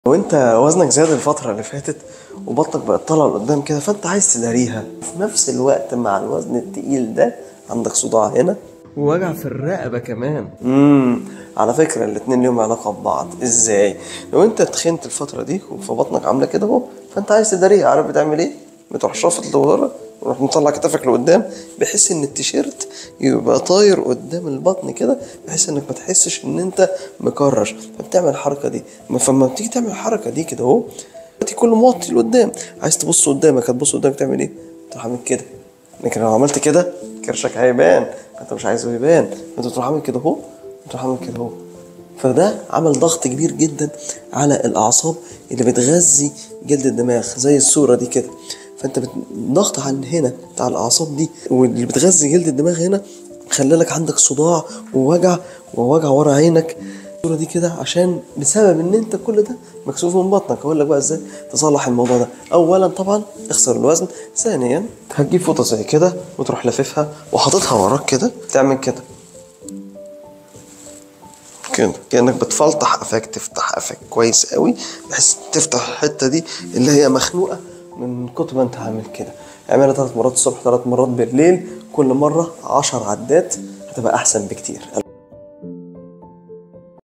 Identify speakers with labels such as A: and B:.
A: لو انت وزنك زاد الفترة اللي فاتت وبطنك بقت طالعة لقدام كده فانت عايز تداريها في نفس الوقت مع الوزن التقيل ده عندك صداع هنا ووجع في الرقبة كمان امم على فكرة الاتنين ليهم علاقة ببعض ازاي لو انت تخنت الفترة دي فبطنك عاملة كده اهو فانت عايز تداريها عارف بتعمل ايه بتروح شافط لورا وتروح مطلع كتفك لقدام بحيث ان التيشيرت يبقى طاير قدام البطن كده بحيث انك ما تحسش ان انت مكرش فبتعمل الحركه دي فلما بتيجي تعمل الحركه دي كده اهو دلوقتي كله موطي لقدام عايز تبص قدامك هتبص قدامك تعمل ايه؟ تروح عامل كده لكن لو عملت كده كرشك هيبان انت مش عايزه يبان انت تروح عامل كده اهو تروح عامل كده اهو فده عمل ضغط كبير جدا على الاعصاب اللي بتغذي جلد الدماغ زي الصوره دي كده فانت بت- ضغط عن هنا بتاع الاعصاب دي واللي بتغذي جلد الدماغ هنا خلى لك عندك صداع ووجع ووجع ورا عينك الصوره دي كده عشان بسبب ان انت كل ده مكسوف من بطنك اقول لك بقى ازاي تصلح الموضوع ده اولا طبعا اخسر الوزن ثانيا هتجيب فوطه زي كده وتروح لاففها وحاططها وراك كده تعمل كده كده كانك بتفلطح قفاك تفتح قفاك كويس قوي بحيث تفتح الحته دي اللي هي مخنوقه من كتر ما انت عامل كده اعملها ثلاث مرات الصبح ثلاث مرات بالليل كل مره عشر عدات هتبقى احسن بكتير